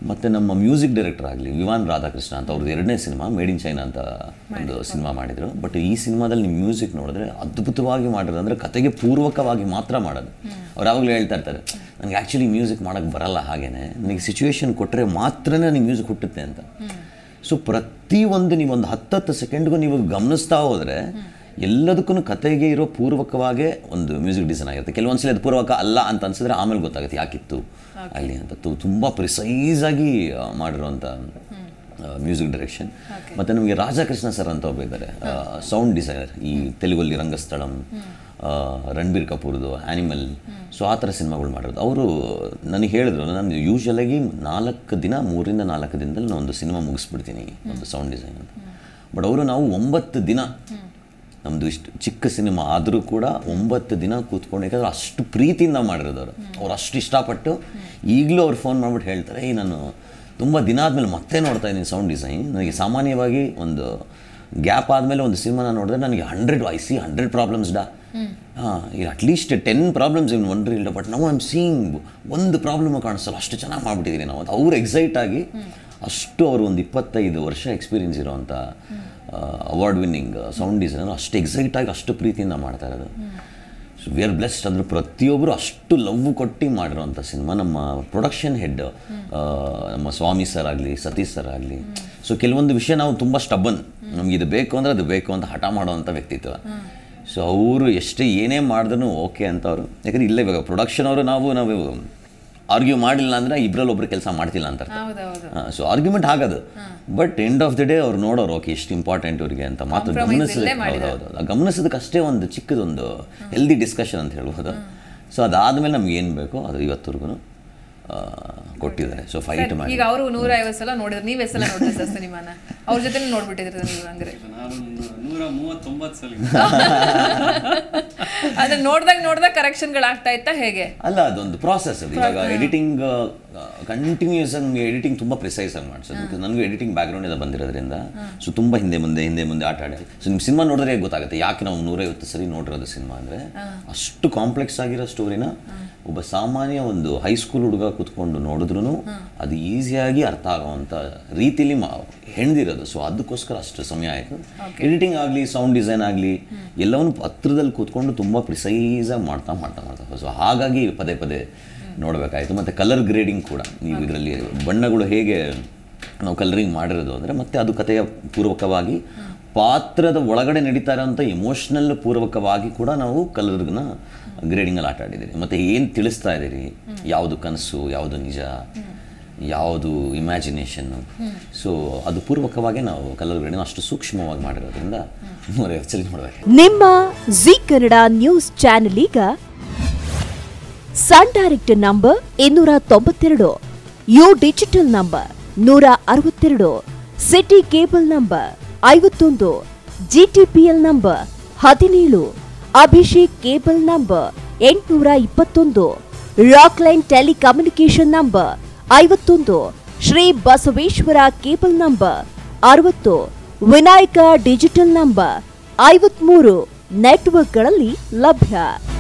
ಮತ್ತು ನಮ್ಮ music director ಆಗಲಿ ವಿವಾನ್ ರಾಧಾಕೃಷ್ಣ ಅಂತ ಅವ್ರದ್ದು ಎರಡನೇ ಸಿನಿಮಾ ಮೇಡ್ ಇನ್ ಚೈನಾ ಅಂತ ಒಂದು ಸಿನಿಮಾ ಮಾಡಿದರು ಬಟ್ ಈ ಸಿನಿಮಾದಲ್ಲಿ ನೀವು ಮ್ಯೂಸಿಕ್ ನೋಡಿದ್ರೆ ಅದ್ಭುತವಾಗಿ ಮಾಡಿರೋದು ಅಂದರೆ ಕತೆಗೆ ಪೂರ್ವಕವಾಗಿ ಮಾತ್ರ ಮಾಡೋದು ಅವ್ರು ಯಾವಾಗಲೂ ಹೇಳ್ತಾ ಇರ್ತಾರೆ ನನಗೆ ಆ್ಯಕ್ಚುಲಿ ಮ್ಯೂಸಿಕ್ ಮಾಡೋಕ್ಕೆ ಬರಲ್ಲ ಹಾಗೇನೆ ನನಗೆ ಸಿಚುವೇಶನ್ ಕೊಟ್ಟರೆ ಮಾತ್ರನೇ ನನಗೆ ಮ್ಯೂಸಿಕ್ ಹುಟ್ಟುತ್ತೆ ಅಂತ ಸೊ ಪ್ರತಿಯೊಂದು ನೀವು ಒಂದು ಹತ್ತತ್ತು ಸೆಕೆಂಡ್ಗೂ ನೀವು ಗಮನಿಸ್ತಾ ಹೋದರೆ ಎಲ್ಲದಕ್ಕೂ ಕತೆಗೆ ಇರೋ ಪೂರ್ವಕವಾಗೇ ಒಂದು ಮ್ಯೂಸಿಕ್ ಡಿಸೈನ್ ಆಗಿರುತ್ತೆ ಕೆಲವೊಂದ್ಸಲ ಅದು ಪೂರ್ವಕ ಅಲ್ಲ ಅಂತ ಅನ್ಸಿದ್ರೆ ಆಮೇಲೆ ಗೊತ್ತಾಗುತ್ತೆ ಯಾಕಿತ್ತು ಅಲ್ಲಿ ಅಂತ ತು- ತುಂಬ ಪ್ರಿಸೈಸಾಗಿ ಮಾಡಿರುವಂಥ ಮ್ಯೂಸಿಕ್ ಡೈರೆಕ್ಷನ್ ಮತ್ತು ನಮಗೆ ರಾಜಕೃಷ್ಣ ಸರ್ ಅಂತ ಒಬ್ಬ ಇದ್ದಾರೆ ಸೌಂಡ್ ಡಿಸೈನರ್ ಈ ತೆಲುಗಲ್ಲಿ ರಂಗಸ್ಥಳಂ ಆ, ರಣಬೀರ್ ಕಪೂರ್ದು ಆ್ಯನಿಮಲ್ ಸೊ ಆ ಥರ ಸಿನಿಮಾಗಳು ಮಾಡಿರೋದು ಅವರು ನನಗೆ ಹೇಳಿದ್ರು ನಾನು ಯೂಶ್ವಲಾಗಿ ನಾಲ್ಕು ದಿನ ಮೂರಿಂದ ನಾಲ್ಕು ದಿನದಲ್ಲಿ ನಾನು ಒಂದು ಸಿನಿಮಾ ಮುಗಿಸ್ಬಿಡ್ತೀನಿ ಒಂದು ಸೌಂಡ್ ಡಿಸೈನ್ ಅಂತ ಬಟ್ ಅವರು ನಾವು ಒಂಬತ್ತು ದಿನ ನಮ್ಮದು ಇಷ್ಟು ಚಿಕ್ಕ ಸಿನಿಮಾ ಆದರೂ ಕೂಡ ಒಂಬತ್ತು ದಿನ ಕೂತ್ಕೊಂಡು ಯಾಕಂದ್ರೆ ಅಷ್ಟು ಪ್ರೀತಿಯಿಂದ ಮಾಡಿರೋದು ಅವರು ಅವ್ರು ಅಷ್ಟು ಇಷ್ಟಪಟ್ಟು ಈಗಲೂ ಅವ್ರು ಫೋನ್ ಮಾಡ್ಬಿಟ್ಟು ಹೇಳ್ತಾರೆ ಈ ನಾನು ತುಂಬ ದಿನ ಆದಮೇಲೆ ಮತ್ತೆ ನೋಡ್ತಾ ಇದ್ದೀನಿ ಸೌಂಡ್ ಡಿಸೈನ್ ನನಗೆ ಸಾಮಾನ್ಯವಾಗಿ ಒಂದು ಗ್ಯಾಪ್ ಆದಮೇಲೆ ಒಂದು ಸಿನಿಮಾನ ನೋಡಿದ್ರೆ ನನಗೆ hundred I see hundred problems ಡಾ ಹಾಂ ಈಗ at least ten problems in one ಇಲ್ಲ ಬಟ್ ನಾವು ಐಮ್ ಸೀಯಿಂಗ್ ಒಂದು ಪ್ರಾಬ್ಲಮ್ ಕಾಣಿಸಲ್ಲ ಅಷ್ಟು ಚೆನ್ನಾಗಿ ಮಾಡ್ಬಿಟ್ಟಿದ್ದೀನಿ ನಾವು ಅಂತ ಅವ್ರು ಎಕ್ಸೈಟ್ ಆಗಿ ಅಷ್ಟು ಅವರು ಒಂದು ಇಪ್ಪತ್ತೈದು ವರ್ಷ ಎಕ್ಸ್ಪೀರಿಯನ್ಸ್ ಇರೋವಂಥ ಅವಾರ್ಡ್ ವಿನ್ನಿಂಗ್ ಸೌಂಡ್ ಡಿಸೈನರ್ ಅಷ್ಟು ಎಕ್ಸೈಟ್ ಆಗಿ ಅಷ್ಟು ಪ್ರೀತಿಯಿಂದ ಮಾಡ್ತಾ ಇರೋದು ಸೊ ವಿ ಆರ್ ಬ್ಲೆಸ್ಡ್ ಅಂದರೆ ಪ್ರತಿಯೊಬ್ಬರು ಅಷ್ಟು ಲವ್ ಕೊಟ್ಟು ಮಾಡಿರೋಂಥ ಸಿನಿಮಾ ನಮ್ಮ ಪ್ರೊಡಕ್ಷನ್ ಹೆಡ್ ನಮ್ಮ ಸ್ವಾಮಿ ಸರ್ ಆಗಲಿ ಸತೀಶ್ ಸರ್ ಆಗಲಿ ಸೊ ಕೆಲವೊಂದು ವಿಷಯ ನಾವು ತುಂಬ ಸ್ಟಬ್ಬನ್ ನಮ್ಗೆ ಇದು ಬೇಕು ಅಂದರೆ ಅದು ಬೇಕು ಅಂತ ಹಠ ಮಾಡೋವಂಥ ವ್ಯಕ್ತಿತ್ವ ಸೊ ಅವರು ಎಷ್ಟೇ ಏನೇ ಮಾಡಿದ್ರು ಓಕೆ ಅಂತ ಅವರು ಯಾಕಂದ್ರೆ ಇಲ್ಲೇ ಇವಾಗ ಪ್ರೊಡಕ್ಷನ್ ಅವರು ನಾವು ನಾವು ಆರ್ಗ್ಯೂ ಮಾಡಿಲ್ಲ ಅಂದರೆ ಇಬ್ಬರಲ್ಲಿ ಒಬ್ರು ಕೆಲಸ ಮಾಡ್ತಿಲ್ಲ ಅಂತ ಹೌದೌದು ಸೊ ಆರ್ಗ್ಯುಮೆಂಟ್ ಆಗೋದು but end of the day ಅವ್ರು ನೋಡೋರು ಓಕೆ ಎಷ್ಟು ಇಂಪಾರ್ಟೆಂಟ್ ಅವ್ರಿಗೆ ಅಂತ ಮಾತ್ರ ಗಮನಿಸೋದಕ್ಕೆ ಹೌದೌದು ಗಮನಿಸೋದಕ್ಕೆ ಒಂದು ಚಿಕ್ಕದೊಂದು ಹೆಲ್ದಿ ಡಿಸ್ಕಷನ್ ಅಂತ ಹೇಳ್ಬೋದು ಸೊ ಅದಾದಮೇಲೆ ನಮ್ಗೆ ಏನು ಬೇಕೋ ಅದು ಇವತ್ತರೆಗೂ ಕೊಟ್ಟಿದ್ದಾರೆ ಸೊ ಫೈಟ್ ಮಾಡಿ ಈಗ ಅವರು ನೂರ ಐವತ್ತು ಸಲ ನೋಡಿದ್ರು ನೀವ್ ಎಷ್ಟು ಸಲ ನೋಡಿದ್ರಿ ಸರ್ ಸಿನಿಮಾನ ಅವ್ರ ಜೊತೆ ನೋಡ್ಬಿಟ್ಟಿದ್ರಿ ನೀವು ಹಂಗ್ರೆ ನಾನೊಂದು ನೂರ ಮೂವತ್ತೊಂಬತ್ತು ಸಲ ಅದ್ರ ನೋಡ್ದಾಗ ನೋಡ್ದಾಗ ಕರೆಕ್ಷನ್ಗಳು ಆಗ್ತಾ ಇತ್ತಾ ಹೇಗೆ ಅಲ್ಲ ಅದೊಂದು ಪ್ರಾಸೆಸ್ ಅದು ಇವಾಗ ಎಡಿಟಿಂಗ್ ಕಂಟಿನ್ಯೂಸ್ ಆಗಿ ನಮಗೆ ಎಡಿಟಿಂಗ್ ತುಂಬ ಪ್ರಿಸೈಸ್ ಆಗಿ ಮಾಡಿಸೋದು ಬಿಕಾಸ್ ನನಗೂ ಎಡಿಟಿಂಗ್ ಬ್ಯಾಕ್ಗ್ರೌಂಡ್ ಇಂದ ಬಂದಿರೋದ್ರಿಂದ ಸೊ ತುಂಬ ಹಿಂದೆ ಮುಂದೆ ಹಿಂದೆ ಮುಂದೆ ಆಟ ಆಡಿ ಸೊ ನಿಮ್ಮ ಸಿನಿಮಾ ನೋಡಿದ್ರೆ ಹೇಗೆ ಗೊತ್ತಾಗುತ್ತೆ ಯಾಕೆ ನಾವು ನೂರೈವತ್ತು ಸರಿ ನೋಡಿರೋದು ಸಿನಿಮಾ ಅಂದರೆ ಅಷ್ಟು ಕಾಂಪ್ಲೆಕ್ಸ್ ಆಗಿರೋ ಸ್ಟೋರಿನ ಒಬ್ಬ ಸಾಮಾನ್ಯ ಒಂದು ಹೈಸ್ಕೂಲ್ ಹುಡುಗ ಕೂತ್ಕೊಂಡು ನೋಡಿದ್ರು ಅದು ಈಸಿಯಾಗಿ ಅರ್ಥ ಆಗುವಂಥ ರೀತಿಲಿ ಮಾ ಹೆಣ್ದಿರೋದು ಸೊ ಅದಕ್ಕೋಸ್ಕರ ಅಷ್ಟು ಸಮಯ ಆಯಿತು ಎಡಿಟಿಂಗ್ ಆಗಲಿ ಸೌಂಡ್ ಡಿಸೈನ್ ಆಗಲಿ ಎಲ್ಲವನ್ನು ಹತ್ರದಲ್ಲಿ ಕೂತ್ಕೊಂಡು ತುಂಬ ಪ್ರಿಸೈಸಾಗಿ ಮಾಡ್ತಾ ಮಾಡ್ತಾ ಮಾಡ್ತಾ ಸೊ ಹಾಗಾಗಿ ಪದೇ ಪದೇ ನೋಡಬೇಕಾಯಿತು ಮತ್ತು ಕಲರ್ ಗ್ರೇಡಿಂಗ್ ಕೂಡ ನೀವು ಇದರಲ್ಲಿ ಬಣ್ಣಗಳು ಹೇಗೆ ನಾವು ಕಲರಿಂಗ್ ಮಾಡಿರೋದು ಅಂದರೆ ಮತ್ತೆ ಅದು ಕಥೆಯ ಪೂರ್ವಕವಾಗಿ ಪಾತ್ರದ ಒಳಗಡೆ ನಡೀತಾ ಇರೋಂಥ ಎಮೋಷ್ನಲ್ ಪೂರ್ವಕವಾಗಿ ಕೂಡ ನಾವು ಕಲರ್ನ ಗ್ರೇಡಿಂಗಲ್ಲಿ ಆಟ ಆಡಿದ್ದೀರಿ ಮತ್ತು ಏನು ತಿಳಿಸ್ತಾ ಇದ್ದೀರಿ ಯಾವುದು ಕನಸು ಯಾವುದು ನಿಜ ಯಾವುದು ಇಮ್ಯಾಜಿನೇಷನ್ನು ಸೊ ಅದು ಪೂರ್ವಕವಾಗಿ ನಾವು ಕಲರ್ ಗ್ರೇಡಿಂಗ್ ಅಷ್ಟು ಸೂಕ್ಷ್ಮವಾಗಿ ಮಾಡಿರೋದ್ರಿಂದ ನೂರೈವತ್ತು ಸಲ ನೋಡಬೇಕು ನಿಮ್ಮ ಜಿ ಕನ್ನಡ ನ್ಯೂಸ್ ಚಾನೆಲ್ ಈಗ ಸನ್ ಡೈರೆಕ್ಟ್ ನಂಬರ್ ಇನ್ನೂರ ತೊಂಬತ್ತೆರಡು ಯು ಡಿಜಿಟಲ್ ನಂಬರ್ ನೂರ ಅರವತ್ತೆರಡು ಸಿಟಿ ಕೇಬಲ್ ನಂಬರ್ ಐವತ್ತೊಂದು ಜಿಟಿಪಿಎಲ್ ನಂಬರ್ ಹದಿನೇಳು ಅಭಿಷೇಕ್ ಕೇಬಲ್ ನಂಬರ್ ಎಂಟುನೂರ ಇಪ್ಪತ್ತೊಂದು ರಾಕ್ಲೈನ್ ಟೆಲಿಕಮ್ಯುನಿಕೇಶನ್ ನಂಬರ್ ಐವತ್ತೊಂದು ಶ್ರೀ ಬಸವೇಶ್ವರ ಕೇಬಲ್ ನಂಬರ್ ಅರವತ್ತು ವಿನಾಯಕ ಡಿಜಿಟಲ್ ನಂಬರ್ ಐವತ್ಮೂರು ನೆಟ್ವರ್ಕ್ಗಳಲ್ಲಿ ಲಭ್ಯ